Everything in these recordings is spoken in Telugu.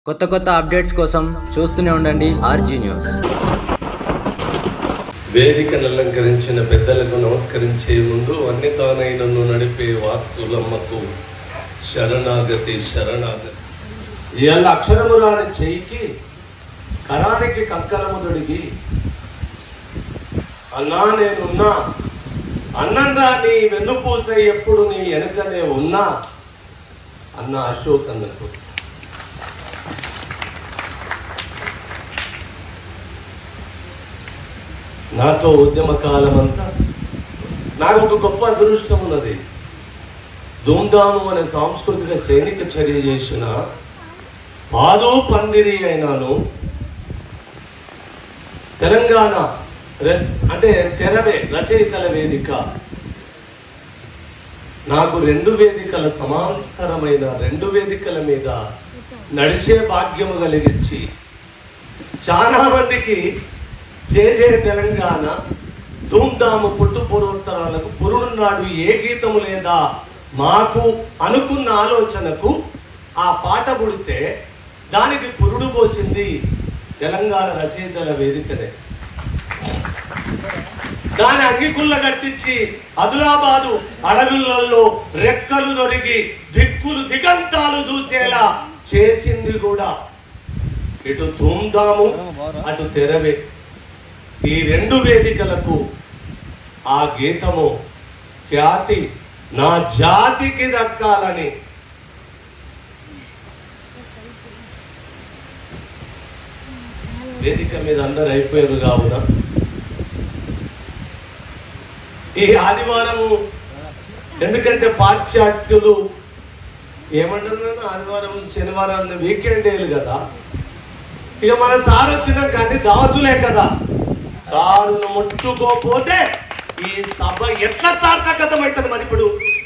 కొత్త కొత్త అప్డేట్స్ కోసం చూస్తూనే ఉండండి ఆర్జీ న్యూస్ వేదికను అలంకరించిన పెద్దలకు నమస్కరించే ముందు అన్ని తానైనను నడిపే వార్తులమ్మకు శరణాగతి శరణాగతి ఇవాళ అక్షరము రాని చెయ్యికి కరానికి కంకరము దొడిగి అన్నా నేనున్నా అన్నంరా నీ వెన్నుపూస ఎప్పుడు నీ వెనుకనే ఉన్నా అన్న అశోక్ అన్నకు నాతో ఉద్యమ కాలం అంతా నాకు ఒక గొప్ప అదృష్టం ఉన్నది ధూమ్ధాము అనే సాంస్కృతిక సైనిక చర్య చేసిన పాదో పందిరి అయినాను తెలంగాణ రె- అంటే తెరవే రచయితల వేదిక నాకు రెండు వేదికల సమాంతరమైన రెండు వేదికల మీద నడిచే భాగ్యము కలిగించి చాలా మందికి జే జే తెలంగాణ ధూమ్ధాము పుట్టు పూర్వోత్తరాలకు పురుడు నాడు ఏ గీతము లేదా మాకు అనుకున్న ఆలోచనకు ఆ పాట పుడితే దానికి పురుడు పోసింది తెలంగాణ రచయితల వేదికనే దాని అంగికుల్ల కట్టించి అదులాబాదు అడవులలో రెక్కలు దొరికి దిక్కులు దిగంతాలు చూసేలా చేసింది కూడా ఇటు ధూమ్ధాము అటు తెరవే ఈ రెండు వేదికలకు ఆ గీతము ఖ్యాతి నా జాతికి దక్కాలని వేదిక మీద అందరు అయిపోయారు కావున ఈ ఆదివారము ఎందుకంటే పాశ్చాత్యులు ఏమంటారు నాన్న? ఆదివారం శనివారం వీకెండ్ డేలు కదా ఇక మన సార్ వచ్చినా కానీ దావతులే కదా సారును ముట్టుకోపోతే ఈ సభ ఎట్లా సార్థకతం అవుతుంది మరి ఇప్పుడు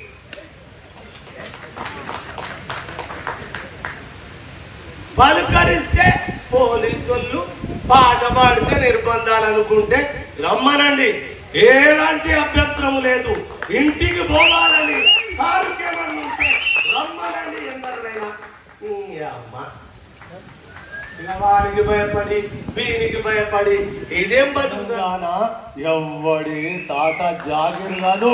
పలుకరిస్తే పోలీసులు పాట పాడితే నిర్బంధాలు అనుకుంటే రమ్మనండి ఎలాంటి అభ్యంతరం లేదు ఇంటికి పోవాలని సారుకేమన్నా ఉంటే రమ్మనండి ఎందరినైనా ఈ అమ్మ ఇక వానికి భయపడి వీనికి భయపడి ఇదేం బతుకుతానా ఎవ్వడి తాత జాగిర్ కాదు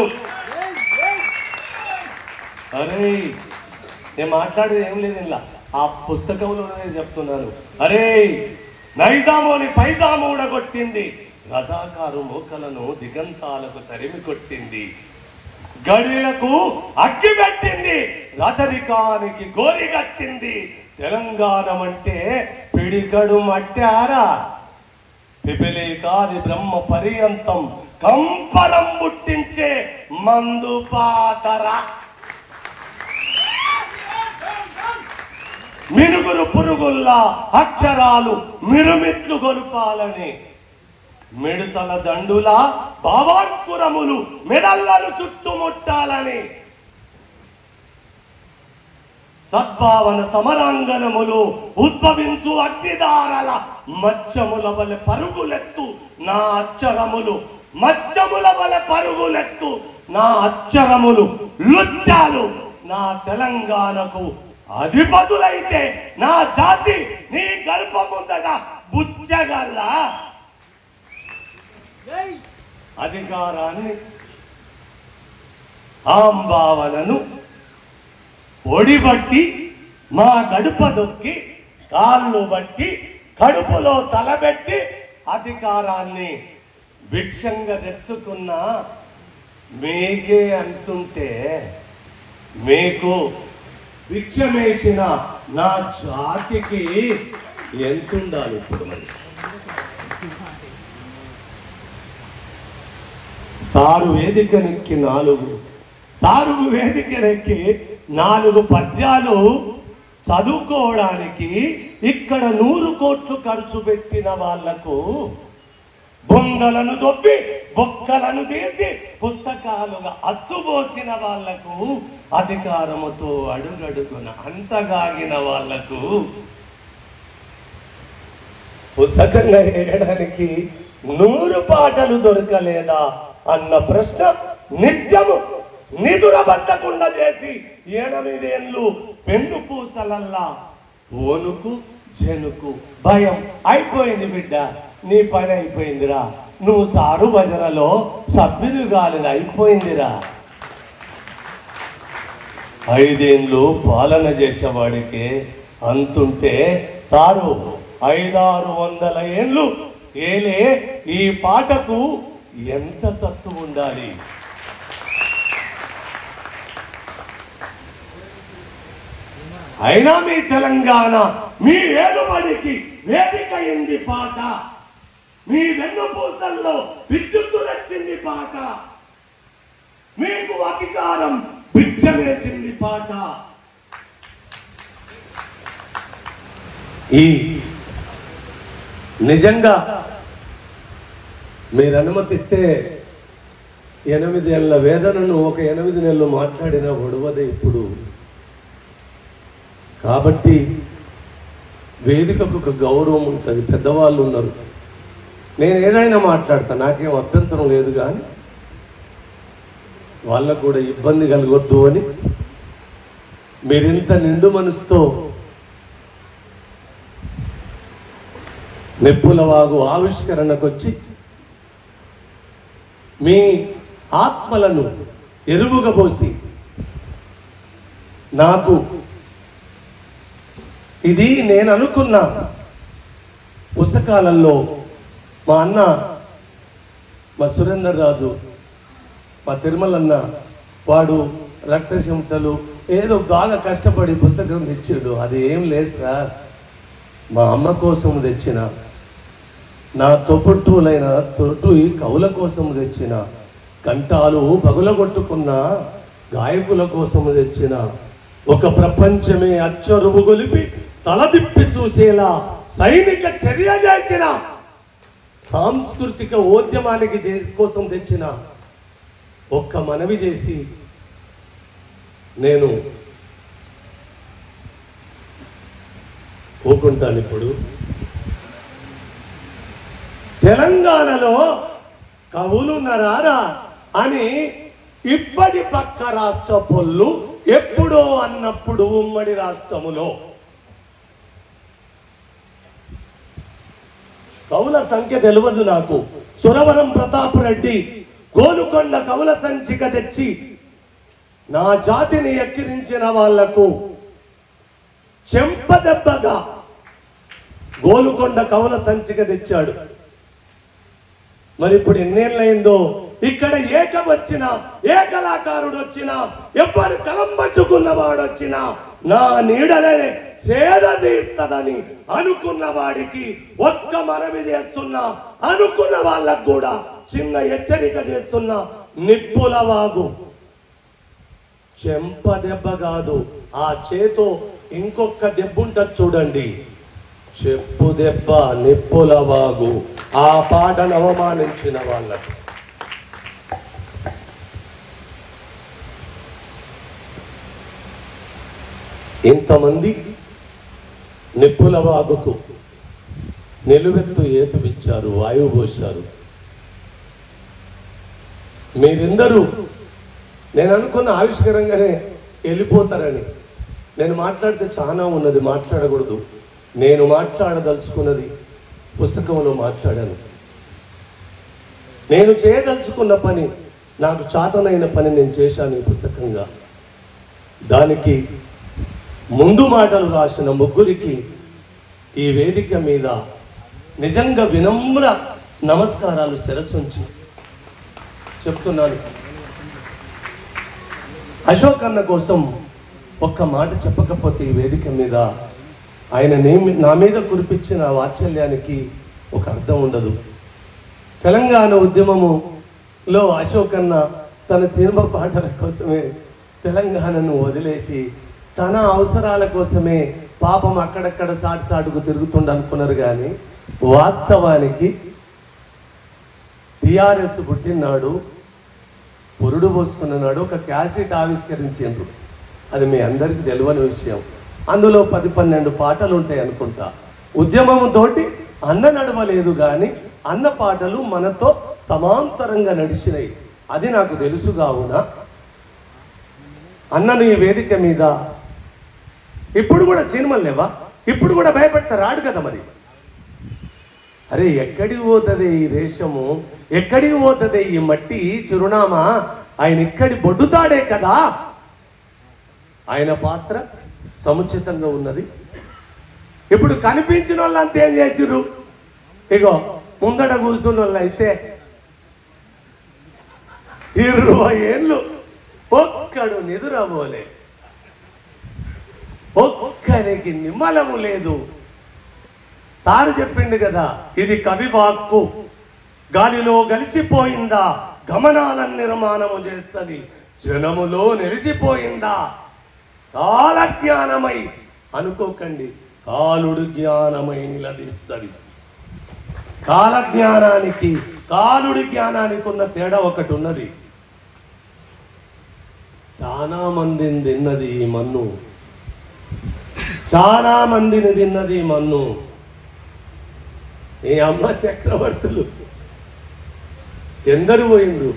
అరే నేను మాట్లాడేది ఏం లేదు ఇలా ఆ పుస్తకంలో నేను చెప్తున్నాను అరే నైజామోని పైజాము ఊడగొట్టింది రజాకారు మూకలను దిగంతాలకు తరిమి కొట్టింది గడిలకు అగ్గి పెట్టింది రచరికానికి గోరి కట్టింది తెలంగాణ అంటే పిడికడు మట్టారా పిపిలి కాది బ్రహ్మ పర్యంతం కంపరం పుట్టించే మందు పాతరా మినుగురు పురుగుల్లా అక్షరాలు మిరుమిట్లు గొలుపాలని మిడతల దండుల భావాంకురములు మెడల్లను చుట్టుముట్టాలని సద్భావన సమరాంగణములు ఉద్భవించు అగ్నిదారల మచ్చముల వలె పరుగులెత్తు నా అక్షరములు మచ్చముల వలె పరుగులెత్తు నా అక్షరములు లుచ్చాలు నా తెలంగాణకు అధిపతులైతే నా జాతి నీ గర్భముందట బుచ్చగల్లా అధికారాన్ని ఆంబావనను ఒడిబట్టి మా గడుప దొక్కి కాళ్ళు బట్టి కడుపులో తలబెట్టి అధికారాన్ని భిక్షంగా తెచ్చుకున్న మీకే అంటుంటే మీకు భిక్షమేసిన నా జాతికి ఎంతుండాలి ఇప్పుడు మరి సారు వేదికనెక్కి నాలుగు సారు వేదికనెక్కి నాలుగు పద్యాలు చదువుకోవడానికి ఇక్కడ నూరు కోట్లు ఖర్చు పెట్టిన వాళ్లకు బొందలను దొబ్బి బొక్కలను తీసి పుస్తకాలుగా అచ్చుబోసిన వాళ్లకు అధికారముతో అడుగడుగున అంతగాగిన వాళ్లకు పుస్తకంగా వేయడానికి నూరు పాటలు దొరకలేదా అన్న ప్రశ్న నిత్యము నిదురబట్టకుండా చేసి ఎనిమిదేళ్ళు పెన్ను పూసలల్లా ఓనుకు జనుకు భయం అయిపోయింది బిడ్డ నీ పని అయిపోయిందిరా నువ్వు సారు భజనలో సభ్యులు కాలేదు అయిపోయిందిరా ఐదేళ్ళు పాలన చేసేవాడికి అంతుంటే సారు ఐదారు వందల ఏళ్ళు ఏలే ఈ పాటకు ఎంత సత్తు ఉండాలి అయినా మీ తెలంగాణ మీ ఏలుబడికి వేదిక అయింది పాట మీ వెన్నుపూసల్లో విద్యుత్తు నచ్చింది పాట మీకు అధికారం బిచ్చమేసింది పాట ఈ నిజంగా మీరు అనుమతిస్తే ఎనిమిది ఏళ్ళ వేదనను ఒక ఎనిమిది నెలలు మాట్లాడిన ఒడవదే ఇప్పుడు కాబట్టి వేదికకు ఒక గౌరవం ఉంటుంది పెద్దవాళ్ళు ఉన్నారు నేను ఏదైనా మాట్లాడతా నాకేం అభ్యంతరం లేదు కానీ వాళ్ళకు కూడా ఇబ్బంది కలగొద్దు అని మీరింత నిండు మనసుతో నెప్పుల వాగు ఆవిష్కరణకు వచ్చి మీ ఆత్మలను ఎరువుగా పోసి నాకు ఇది నేను అనుకున్న పుస్తకాలలో మా అన్న మా సురేందర్ రాజు మా తిరుమలన్న వాడు రక్త చెమటలు ఏదో బాగా కష్టపడి పుస్తకం తెచ్చాడు అది ఏం లేదు సార్ మా అమ్మ కోసం తెచ్చిన నా తొపట్టులైన తొట్టు ఈ కవుల కోసం తెచ్చిన కంఠాలు పగులగొట్టుకున్న గాయకుల కోసం తెచ్చిన ఒక ప్రపంచమే అచ్చరువు గొలిపి తలదిప్పి చూసేలా సైనిక చర్య చేసిన సాంస్కృతిక ఉద్యమానికి చే- కోసం తెచ్చిన ఒక్క మనవి చేసి నేను ఊకుంటాను ఇప్పుడు తెలంగాణలో కవులున్నారా అని ఇప్పటి పక్క రాష్ట్ర పొల్లు ఎప్పుడో అన్నప్పుడు ఉమ్మడి రాష్ట్రములో కవుల సంఖ్య తెలియదు నాకు సురవరం ప్రతాప్ రెడ్డి గోలుకొండ కవుల సంచిక తెచ్చి నా జాతిని ఎక్కిరించిన వాళ్లకు చెంపదెబ్బగా గోలుకొండ కవుల సంచిక తెచ్చాడు మరి ఇప్పుడు ఎన్నేళ్ళైందో ఇక్కడ ఏక వచ్చినా ఏ కళాకారుడు వచ్చినా ఎవ్వరు కలం పట్టుకున్నవాడు వచ్చినా నా నీడనే సేద తీర్తదని అనుకున్న వాడికి ఒక్క మనవి చేస్తున్నా అనుకున్న వాళ్ళకు కూడా చిన్న హెచ్చరిక చేస్తున్నా నిప్పుల వాగు చెంప దెబ్బ కాదు ఆ చేతో ఇంకొక దెబ్బుంటది చూడండి చెప్పు దెబ్బ నిప్పుల వాగు ఆ పాటను అవమానించిన వాళ్ళకు ఇంతమంది నిప్పుల వాగుకు నిలువెత్తు ఏతువిచ్చారు వాయువు పోశారు మీరందరూ నేను అనుకున్న ఆవిష్కరంగానే వెళ్ళిపోతారని నేను మాట్లాడితే చాలా ఉన్నది మాట్లాడకూడదు నేను మాట్లాడదలుచుకున్నది పుస్తకంలో మాట్లాడాను నేను చేయదలుచుకున్న పని నాకు చాతనైన పని నేను చేశాను ఈ పుస్తకంగా దానికి ముందు మాటలు రాసిన ముగ్గురికి ఈ వేదిక మీద నిజంగా వినమ్ర నమస్కారాలు శిరస్సుంచి చెప్తున్నాను అశోక్ అన్న కోసం ఒక్క మాట చెప్పకపోతే ఈ వేదిక మీద ఆయన నే- నా మీద కురిపించిన వాత్సల్యానికి ఒక అర్థం ఉండదు తెలంగాణ ఉద్యమములో అశోక్ అన్న తన సినిమా పాటల కోసమే తెలంగాణను వదిలేసి తన అవసరాల కోసమే పాపం అక్కడక్కడ సాటి సాటుకు తిరుగుతుండ అనుకున్నారు కానీ వాస్తవానికి టిఆర్ఎస్ పుట్టినాడు పురుడు పోసుకున్నాడు ఒక క్యాసెట్ ఆవిష్కరించిండ్రు అది మీ అందరికీ తెలియని విషయం అందులో పది పన్నెండు పాటలు ఉంటాయి అనుకుంటా ఉద్యమం తోటి అన్న నడవలేదు కానీ అన్న పాటలు మనతో సమాంతరంగా నడిచినాయి అది నాకు తెలుసు కావున అన్నను ఈ వేదిక మీద ఇప్పుడు కూడా సినిమాలు లేవా ఇప్పుడు కూడా భయపెడతా రాడు కదా మరి అరే ఎక్కడికి పోతుంది ఈ రేషము ఎక్కడికి పోతుంది ఈ మట్టి చిరునామా ఆయన ఇక్కడి బొడ్డుతాడే కదా ఆయన పాత్ర సముచితంగా ఉన్నది ఇప్పుడు కనిపించిన వాళ్ళంతా ఏం చేసిర్రు ఇగో ముందట కూర్చున్న వాళ్ళు అయితే ఇరవై ఏళ్ళు ఒక్కడు నిదురబోలే ఒక్కరికి నిమ్మలము లేదు సారు చెప్పిండు కదా ఇది కవి వాక్కు గాలిలో గలిచిపోయిందా గమనాలను నిర్మాణము చేస్తుంది జనములో నిలిచిపోయిందా కాలజ్ఞానమై అనుకోకండి కాలుడు జ్ఞానమై నిలదీస్తుంది కాలజ్ఞానానికి కాలుడి జ్ఞానానికి ఉన్న తేడా ఒకటి ఉన్నది చాలా మందిని తిన్నది ఈ మన్ను చాలా మందిని తిన్నది ఈ మన్ను ఈ అమ్మ చక్రవర్తులు ఎందరు పోయిండ్రు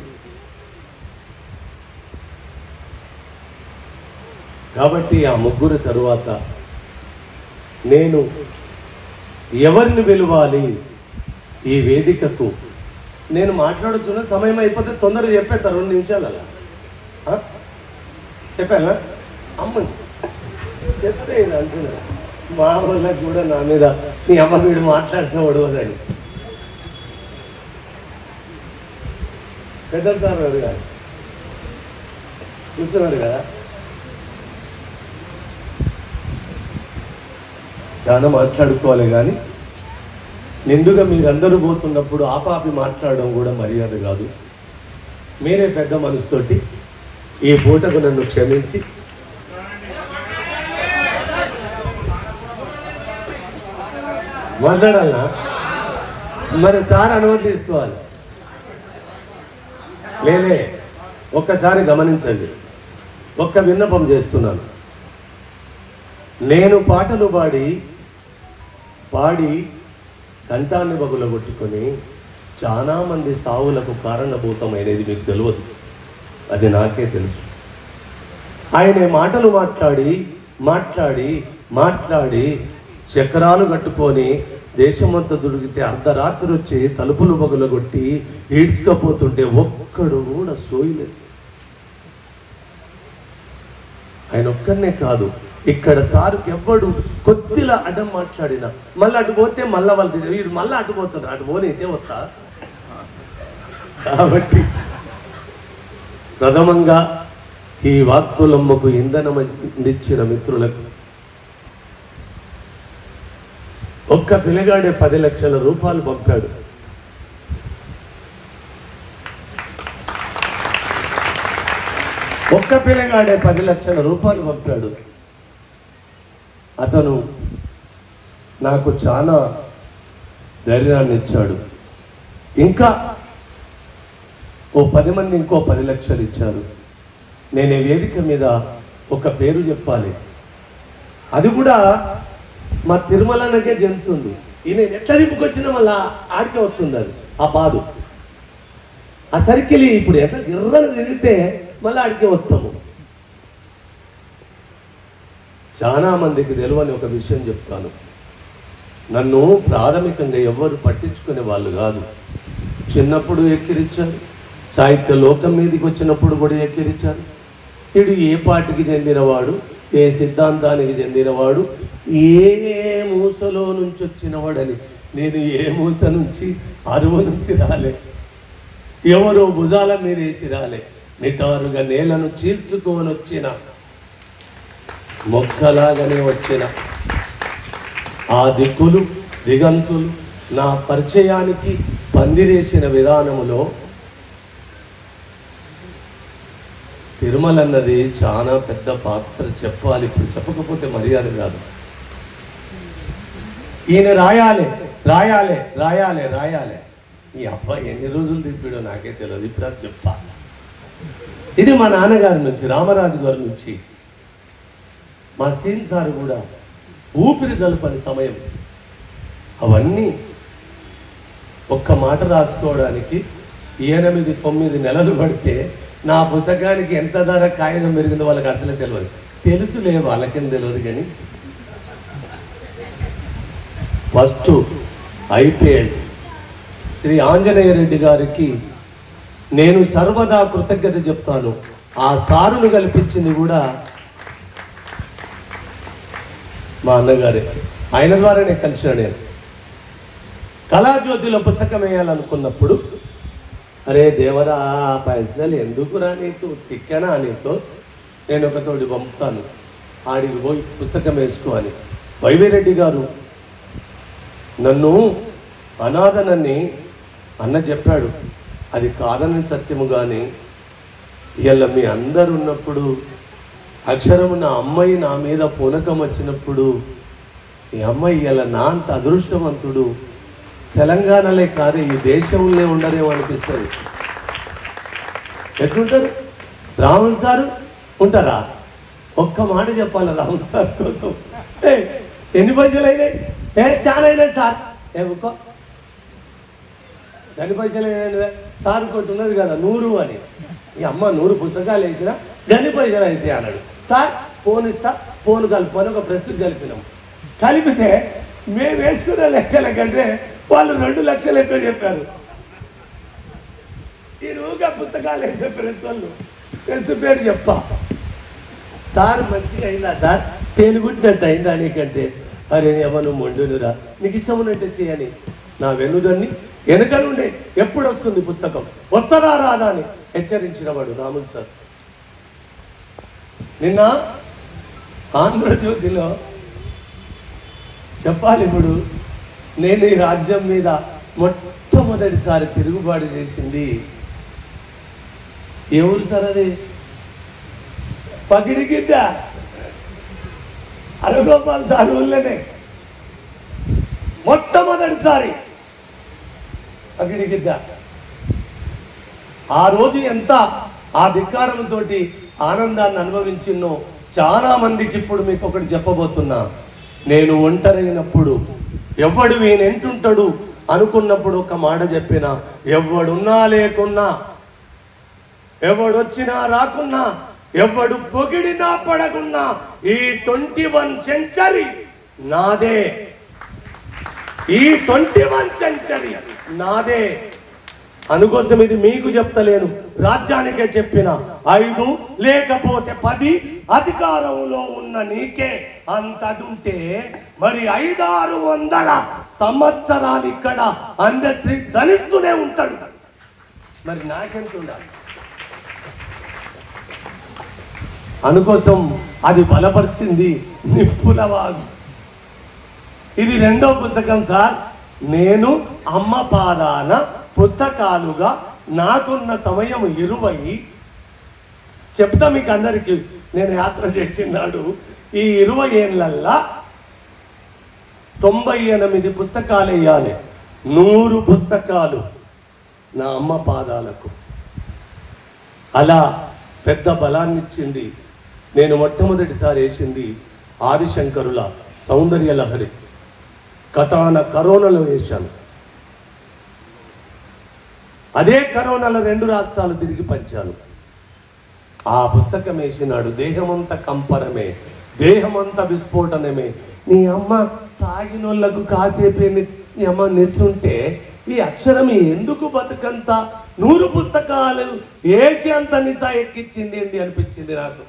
కాబట్టి ఆ ముగ్గురు తరువాత నేను ఎవరిని పిలవాలి ఈ వేదికకు నేను మాట్లాడుతున్న సమయం అయిపోతే తొందరగా చెప్పేస్తా రెండు నిమిషాలు అలా ఆ? చెప్పానా అమ్మ చెప్తే ఇది అంటున్నా మా వాళ్ళకి కూడా నా మీద నీ అమ్మ వీడు మాట్లాడితే ఒడవదని పెద్ద సార్ గారు కాదు కూర్చున్నాడు కదా చాలా మాట్లాడుకోవాలి కానీ నిండుగా మీరందరూ పోతున్నప్పుడు ఆపాపి మాట్లాడడం కూడా మర్యాద కాదు మీరే పెద్ద మనసుతోటి ఈ పూటకు నన్ను క్షమించి మాట్లాడాలా మరి సార్ అనుమతి తీసుకోవాలి లేలే ఒక్కసారి గమనించండి ఒక్క విన్నపం చేస్తున్నాను నేను పాటలు పాడి పాడి కంఠాన్ని బగులగొట్టుకొని చాలా మంది సావులకు కారణభూతమైనది మీకు తెలియదు అది నాకే తెలుసు ఆయన మాటలు మాట్లాడి మాట్లాడి మాట్లాడి చక్రాలు కట్టుకొని దేశమంతా దొరికితే అర్ధరాత్రి వచ్చి తలుపులు పగులగొట్టి ఈడ్చుకపోతుంటే ఒక్కడు కూడా సోయలేదు ఆయన ఒక్కనే కాదు ఇక్కడ సారుకి ఎవ్వడు కొద్దిలా అడ్డం మాట్లాడినా మళ్ళీ అటు పోతే మళ్ళా వాళ్ళు తిరిగి, వీడు మళ్ళీ అటు పోతుండ్రు అటు పోనీ ఇటే వస్తా కాబట్టి ప్రథమంగా ఈ వాక్కులమ్మకు ఇంధనం అందించిన మిత్రులకు ఒక్క పిల్లగాడే పది లక్షల రూపాయలు పంపాడు ఒక్క పిల్లగాడే పది లక్షల రూపాయలు పంపాడు అతను నాకు చాలా ధైర్యాన్ని ఇచ్చాడు ఇంకా ఓ పది మంది ఇంకో పది లక్షలు ఇచ్చారు నేను ఈ వేదిక మీద ఒక పేరు చెప్పాలి అది కూడా మా తిరుమలనకే జంతుంది ఈయన ఎట్లా దిప్పుకొచ్చినా మళ్ళా ఆడికే వస్తుంది అది ఆ బాధ ఆ సర్కిల్ ఇప్పుడు ఎట్లా ఎర్రని తిరిగితే మళ్ళీ ఆడికే వస్తాము చాలా మందికి తెలియని ఒక విషయం చెప్తాను నన్ను ప్రాథమికంగా ఎవ్వరు పట్టించుకునే వాళ్ళు కాదు చిన్నప్పుడు ఎక్కిరించారు సాహిత్య లోకం మీదకి వచ్చినప్పుడు కూడా ఎక్కిరించారు వీడు ఏ పార్టీకి చెందినవాడు ఏ సిద్ధాంతానికి చెందినవాడు ఏ మూసలో నుంచి వచ్చినవాడని నేను ఏ మూస నుంచి అరువు నుంచి రాలే ఎవరో భుజాల మీద వేసి రాలే నిటారుగా నేలను చీల్చుకొని వచ్చిన మొక్కలాగానే వచ్చిన ఆ దిక్కులు దిగంతులు నా పరిచయానికి పందిరేసిన విధానములో తిరుమల అన్నది చాలా పెద్ద పాత్ర చెప్పాలి ఇప్పుడు చెప్పకపోతే మర్యాద కాదు ఈయన రాయాలి రాయాలి రాయాలి రాయాలి ఈ అబ్బాయి ఎన్ని రోజులు తిప్పాడో నాకే తెలియదు ఇప్పుడు అది చెప్పాలి ఇది మా నాన్నగారి నుంచి రామరాజు గారి నుంచి మా సీన్ సార్ కూడా ఊపిరి జలపని సమయం అవన్నీ ఒక్క మాట రాసుకోవడానికి ఎనిమిది తొమ్మిది నెలలు పడితే నా పుస్తకానికి ఎంత ధర కాగితం పెరిగిందో వాళ్ళకి అసలే తెలియదు తెలుసులే వాళ్ళకేం తెలియదు కానీ ఫస్ట్ ఐపీఎస్ శ్రీ ఆంజనేయ రెడ్డి గారికి నేను సర్వదా కృతజ్ఞత చెప్తాను ఆ సారును కల్పించింది కూడా మా అన్నగారే ఆయన ద్వారానే కలిసిన నేను కళాజ్యోతిలో పుస్తకం వేయాలనుకున్నప్పుడు అరే దేవరా పైసలు ఎందుకురా నీకు తిక్కనా నీతో నేను ఒకతోటి పంపుతాను ఆడికి పోయి పుస్తకం వేసుకో అని వైవిరెడ్డి గారు నన్ను అనాథనని అన్న చెప్పాడు అది కాదని సత్యము కానీ ఇవాళ మీ అందరు ఉన్నప్పుడు అక్షరము నా అమ్మాయి నా మీద పూనకం వచ్చినప్పుడు ఈ అమ్మాయి ఇలా నా అంత అదృష్టవంతుడు తెలంగాణలే కాదు ఈ దేశంలో ఉండరేమో అనిపిస్తుంది ఎట్లుంటారు రాహుల్ సారు ఉంటారా ఒక్క మాట చెప్పాలి రాహుల్ సార్ కోసం ఏ ఎన్ని పైసలు అయినాయి ఏ చాలా అయినాయి సార్ ఏ ఒక్క ఎన్ని పైసలు అయినాయి సార్ కొట్టి ఉన్నది కదా నూరు అని ఈ అమ్మ నూరు పుస్తకాలు వేసినా గని పైసలు అయితే అన్నాడు సార్ ఫోన్ ఇస్తా ఫోన్ కలుపుకొని ఒక ప్రెస్ కలిపినాం కలిపితే మేము వేసుకున్న లెక్కల కంటే వాళ్ళు రెండు లక్షలు ఎక్కువ చెప్పారు ఈ రోజుగా పుస్తకాలు వేసే ప్రెస్ వాళ్ళు ప్రెస్ పేరు చెప్పా సార్ మంచిగా అయిందా సార్ తేలిగుట్టినట్టు అయిందా నీకంటే అరే ఎవరు మొండునురా నీకు ఇష్టం ఉన్నట్టు చేయని నా వెనుదన్ని వెనక నుండే ఎప్పుడు వస్తుంది పుస్తకం వస్తుందా రాదా అని హెచ్చరించిన వాడు రాములు సార్ నిన్న ఆంధ్రజ్యోతిలో చెప్పాలి ఇప్పుడు నేను ఈ రాజ్యం మీద మొట్టమొదటిసారి తిరుగుబాటు చేసింది ఏ ఊరు సార్ అది పగిడి గిద్ద అరగోపాల్ సార్ ఊళ్ళోనే మొట్టమొదటిసారి పగిడి గిద్ద ఆ రోజు ఎంత ఆ ధిక్కారంతో ఆనందాన్ని అనుభవించిన్నో చాలా మందికి ఇప్పుడు మీకు ఒకటి చెప్పబోతున్నా నేను ఒంటరైనప్పుడు ఎవడు వీనెంటుంటాడు అనుకున్నప్పుడు ఒక మాట చెప్పిన ఎవడున్నా లేకున్నా ఎవడొచ్చినా రాకున్నా ఎవడు పొగిడినా పడకున్నా ఈ ట్వంటీ వన్ సెంచరీ నాదే ఈ ట్వంటీ వన్ సెంచరీ నాదే అందుకోసం ఇది మీకు చెప్తలేను రాజ్యానికే చెప్పిన ఐదు లేకపోతే పది అధికారంలో ఉన్న నీకే అంతదుంటే మరి ఐదారు వందల సంవత్సరాలు ఇక్కడ అందశ్రీ ధనిస్తూనే ఉంటాడు మరి నాకెంత ఉండాలి అందుకోసం అది బలపరిచింది నిప్పులవాగు ఇది రెండో పుస్తకం సార్ నేను అమ్మ పాదాన పుస్తకాలుగా నాకున్న సమయం ఇరవై చెప్తా మీకు అందరికి నేను యాత్ర చేసినాడు ఈ ఇరవై ఏళ్ళల్లా తొంభై ఎనిమిది పుస్తకాలు వేయాలి నూరు పుస్తకాలు నా అమ్మ పాదాలకు అలా పెద్ద బలాన్ని ఇచ్చింది నేను మొట్టమొదటిసారి వేసింది ఆదిశంకరుల సౌందర్య లహరి కటాన కరోనాలో వేశాను అదే కరోనాలో రెండు రాష్ట్రాలు తిరిగి పంచాను ఆ పుస్తకం వేసినాడు దేహమంతా కంపరమే దేహమంతా విస్ఫోటనమే నీ అమ్మ తాగినోళ్లకు కాసేపే ని- నీ అమ్మ నెస్సుంటే ఈ అక్షరం ఎందుకు బతుకంత నూరు పుస్తకాలు వేసి అంత నిసా ఎక్కిచ్చింది ఏంటి అనిపించింది నాకు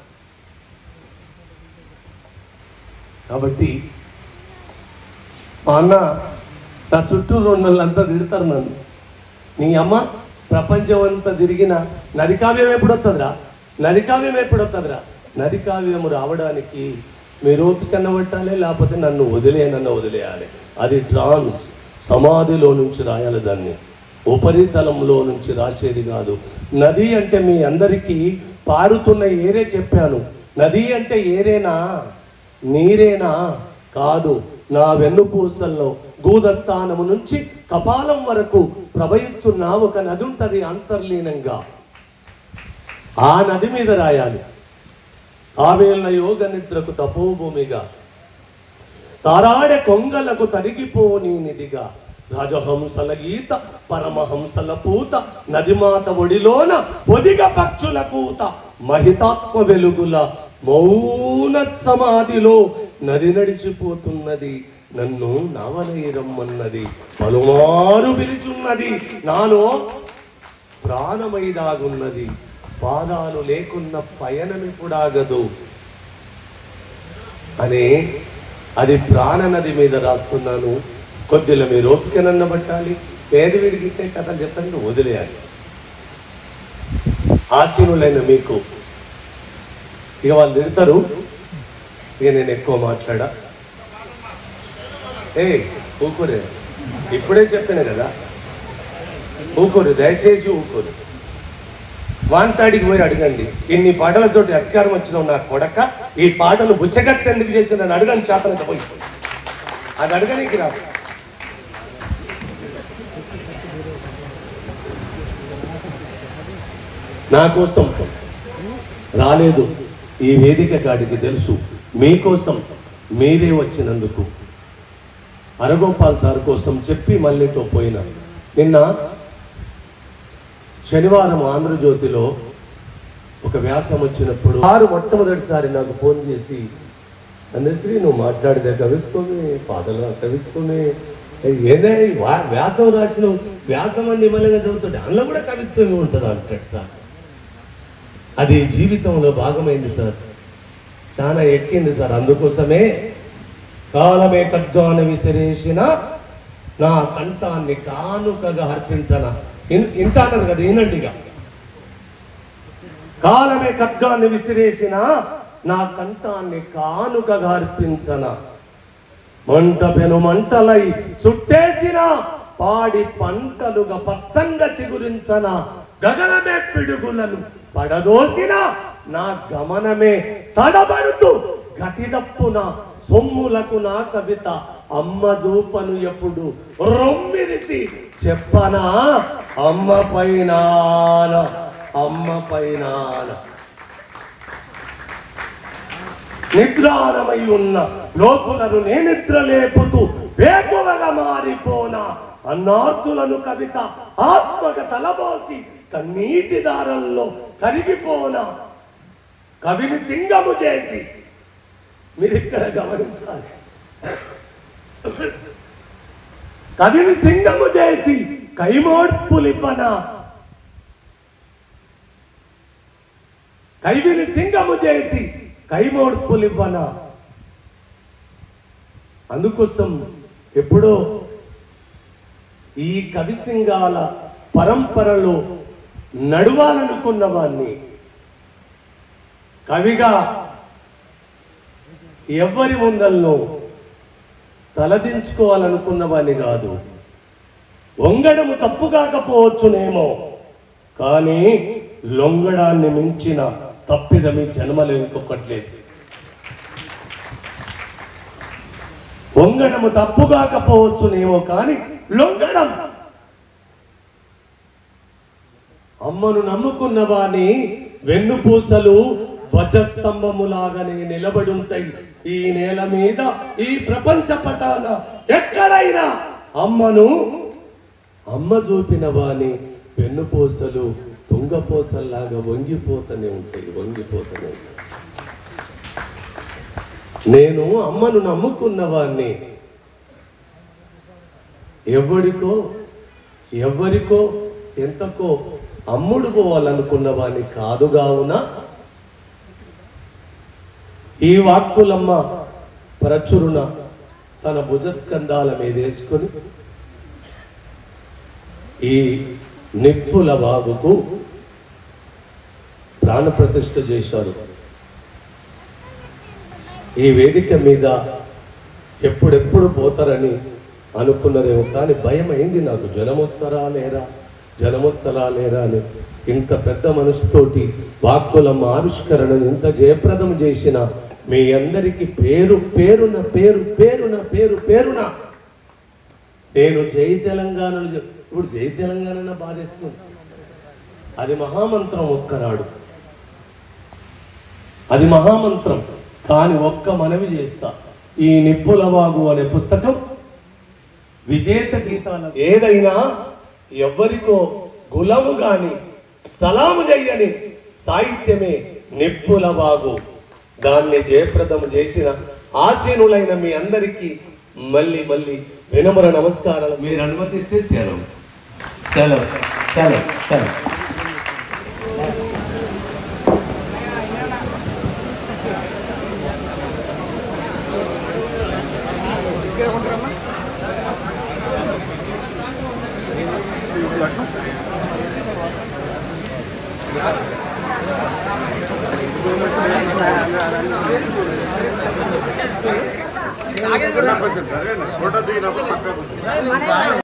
కాబట్టి మా అన్న నా చుట్టూ రెండు వాళ్ళంతా తిడతారు నన్ను నీ అమ్మ ప్రపంచం అంతా తిరిగిన నరికావ్యం ఎప్పుడు వస్తుందిరా నరికావ్యం ఎప్పుడు వస్తుందిరా నరికావ్యం రావడానికి మీరు ఓపికన్న పట్టాలి లేకపోతే నన్ను వదిలేనన్న వదిలేయాలి అది ట్రాన్స్ సమాధిలో నుంచి రాయాలి దాన్ని ఉపరితలంలో నుంచి రాసేది కాదు నది అంటే మీ అందరికీ పారుతున్న ఏరే చెప్పాను నది అంటే ఏరేనా నీరేనా కాదు నా వెన్నుపూసల్లో గూదస్థానము నుంచి కపాలం వరకు ప్రవహిస్తున్న ఒక నది ఉంటది అంతర్లీనంగా ఆ నది మీద రాయాలి ఆవేళ్ళ యోగ నిద్రకు తపోభూమిగా తారాడే కొంగలకు తరిగిపోని నిధిగా రాజహంసల గీత పరమహంసల పూత నదిమాత ఒడిలోన పొదిగ పక్షుల కూత మహితాత్మ వెలుగుల మౌన సమాధిలో నది నడిచిపోతున్నది నన్ను నవనైరమ్మన్నది పలుమారు పిలుచున్నది నాలో ప్రాణమైదాగున్నది పాదాలు లేకున్న పయనమిప్పుడాగదు అని అది ప్రాణనది మీద రాస్తున్నాను కొద్దిలో మీరు ఓపికనన్న పట్టాలి పేదవిడికి ఇట్టే కథలు చెప్పండి వదిలేయాలి ఆశీనులైన మీకు ఇక వాళ్ళు తిడతారు ఇక నేను ఎక్కువ మాట్లాడా ఏ ఊకోరే ఇప్పుడే చెప్పాను కదా ఊకోరు దయచేసి ఊకోరు వాంతాడికి పోయి అడగండి ఇన్ని పాటలతోటి అధికారం వచ్చిన నా కొడక ఈ పాటలు బుచ్చగత్తి ఎందుకు చేసిన నన్ను అడగండి చేతనైతే పోయి అది అడగనీకి రాదు నా కోసం రాలేదు ఈ వేదిక కాడికి తెలుసు మీకోసం మీరే వచ్చినందుకు అరగోపాల్ సార్ కోసం చెప్పి మళ్ళీతో పోయినా నిన్న శనివారం ఆంధ్రజ్యోతిలో ఒక వ్యాసం వచ్చినప్పుడు వారు మొట్టమొదటిసారి నాకు ఫోన్ చేసి అందశ్రీ నువ్వు మాట్లాడితే కవిత్వమే పాటలు కవిత్వమే ఏదే వా- వ్యాసం రాసిన వ్యాసం అని నిమ్మలంగా చదువుతుంటే అందులో కూడా కవిత్వమే ఉంటుంది అంటాడు సార్ అది జీవితంలో భాగమైంది సార్ చాలా ఎక్కింది సార్ అందుకోసమే కాలమే ఖడ్గాను విసిరేసిన నా కంఠాన్ని కానుకగా అర్పించన ఇన్- ఇంటాన్నారు కదా ఈనండిగా కాలమే ఖడ్గాన్ని విసిరేసిన నా కంఠాన్ని కానుకగా అర్పించన మంట పెను మంటలై చుట్టేసిన పాడి పంటలుగా పచ్చంగా చిగురించన గగనమే పిడుగులను పడదోసిన నా గమనమే తడబడుతూ గతిదప్పున సొమ్ములకు నా కవిత అమ్మ చూపను ఎప్పుడు రొమ్మిరిసి చెప్పనా అమ్మ పైన అమ్మ పైన నిద్రారమై ఉన్న లోకులను నే నిద్ర లేపుతూ వేకువగా మారిపోనా అన్నార్తులను కవిత ఆత్మక తలబోసి కన్నీటి దారంలో కరిగిపోనా కవిని సింగము చేసి మీరు ఇక్కడ గమనించాలి కవిని సింగము చేసి కైమోడ్పులిపన కైవిని సింగము చేసి కైమోడ్పులివ్వన అందుకోసం ఎప్పుడో ఈ కవి సింగాల పరంపరలో నడవాలనుకున్న వాణ్ణి కవిగా ఎవ్వరి ముందల్లో తలదించుకోవాలనుకున్న వాణ్ణి కాదు వంగడము తప్పు కాకపోవచ్చునేమో కానీ లొంగడాన్ని మించిన తప్పిదమి జన్మలో ఇంకొకటి లేదు వంగడము తప్పు కాకపోవచ్చునేమో కానీ లొంగడం అమ్మను నమ్ముకున్న వాని వెన్నుపూసలు ధ్వజస్తంభములాగానే నిలబడుంటాయి ఈ నేల మీద ఈ ప్రపంచ పటాన ఎక్కడైనా అమ్మను అమ్మ చూపిన వాని వెన్నుపూసలు తుంగపూసల్లాగా వంగిపోతూనే ఉంటాయి వంగిపోతూనే ఉంటాయి నేను అమ్మను నమ్ముకున్న వాణ్ణి ఎవడికో ఎవరికో ఎంతకో అమ్ముడు పోవాలనుకున్న వాణ్ణి కాదు కావున ఈ వాక్కులమ్మ ప్రచురున తన భుజస్కంధాల మీద వేసుకొని ఈ నిప్పుల బాబుకు ప్రాణప్రతిష్ఠ చేశారు ఈ వేదిక మీద ఎప్పుడెప్పుడు పోతారని అనుకున్నారేమో కానీ భయం అయింది నాకు జనం వస్తారా లేరా జనం వస్తారా లేరా అని ఇంత పెద్ద మనసుతోటి వాక్కులమ్మ ఆవిష్కరణను ఇంత జయప్రదం చేసిన మీ అందరికీ పేరు పేరున పేరు పేరున పేరు పేరున నేను జై తెలంగాణలో చెప్- ఇప్పుడు జై తెలంగాణ బాధేస్తుంది అది మహామంత్రం ఒక్కనాడు అది మహామంత్రం కానీ ఒక్క మనవి చేస్తా ఈ నిప్పులవాగు అనే పుస్తకం విజేత గీతాల ఏదైనా ఎవ్వరికో గులము గాని సలాము చెయ్యని సాహిత్యమే నిప్పులవాగు దాన్ని జయప్రదం చేసిన ఆసీనులైన మీ అందరికీ మళ్ళీ మళ్ళీ వినమ్ర నమస్కారాలు మీరు అనుమతిస్తే సెలవు సెలవు సెలవు సెలవు